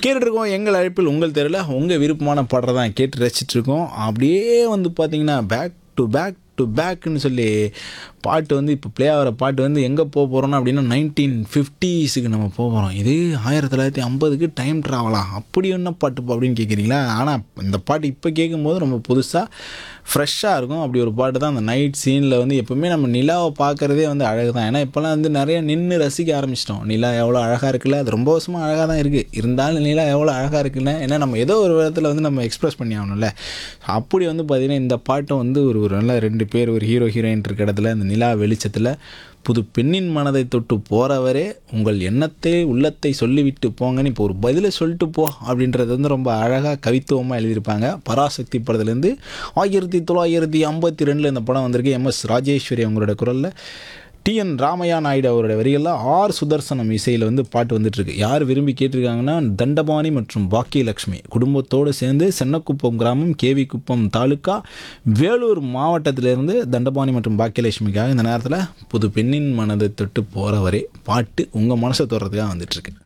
கேட்டுட்ருக்கோம் எங்கள் அழைப்பில் உங்கள் தெருவில் உங்கள் விருப்பமான பாடலை தான் கேட்டு ரசிச்சிட்டு இருக்கோம் அப்படியே வந்து பார்த்தீங்கன்னா பேக் டு பேக் டு பேக்குன்னு சொல்லி பாட்டு வந்து இப்போ ப்ளே ஆகிற பாட்டு வந்து எங்கே போக போகிறோன்னா அப்படின்னா நைன்டீன் ஃபிஃப்டிஸுக்கு நம்ம போக போகிறோம் இது ஆயிரத்தி தொள்ளாயிரத்தி ஐம்பதுக்கு டைம் ட்ராவலா அப்படி என்ன பாட்டு இப்போ அப்படின்னு கேட்குறீங்களா ஆனால் இந்த பாட்டு இப்போ கேட்கும்போது ரொம்ப புதுசாக ஃப்ரெஷ்ஷாக இருக்கும் அப்படி ஒரு பாட்டு தான் அந்த நைட் சீனில் வந்து எப்பவுமே நம்ம நிலாவை பார்க்குறதே வந்து அழகு தான் ஏன்னா இப்போலாம் வந்து நிறைய நின்று ரசிக்க ஆரம்பிச்சிட்டோம் நிலா எவ்வளோ அழகாக இருக்குல்ல அது ரொம்ப வருஷமாக அழகாக தான் இருக்குது இருந்தாலும் நிலா எவ்வளோ அழகாக இருக்குல்ல ஏன்னா நம்ம ஏதோ ஒரு விதத்தில் வந்து நம்ம எக்ஸ்ப்ரெஸ் பண்ணி ஆகணும்ல அப்படி வந்து பார்த்திங்கன்னா இந்த பாட்டும் வந்து ஒரு ஒரு நல்ல ரெண்டு பேர் ஒரு ஹீரோ ஹீரோயின் இருக்க இடத்துல இந்த நிலா வெளிச்சத்தில் புது பெண்ணின் மனதை தொட்டு போகிறவரே உங்கள் எண்ணத்தை உள்ளத்தை சொல்லிவிட்டு போங்கன்னு இப்போ ஒரு பதிலை சொல்லிட்டு போ அப்படின்றது வந்து ரொம்ப அழகாக கவித்துவமாக எழுதியிருப்பாங்க பராசக்தி படத்துலேருந்து ஆயிரத்தி தொள்ளாயிரத்தி ஐம்பத்தி ரெண்டில் இந்த படம் வந்திருக்கு எம்எஸ் ராஜேஸ்வரி அவங்களோட குரலில் டிஎன் ராமையா நாயுடு அவரோட வரிகளில் ஆர் சுதர்சனம் இசையில் வந்து பாட்டு வந்துட்டுருக்கு யார் விரும்பி கேட்டிருக்காங்கன்னா தண்டபாணி மற்றும் பாக்கியலட்சுமி குடும்பத்தோடு சேர்ந்து சென்னக்குப்பம் கிராமம் கேவி குப்பம் தாலுக்கா வேலூர் மாவட்டத்திலிருந்து தண்டபாணி மற்றும் பாக்கியலட்சுமிக்காக இந்த நேரத்தில் புது பெண்ணின் மனதை தொட்டு போகிற வரை பாட்டு உங்கள் மனசை தொடுறதுக்காக வந்துட்டுருக்கு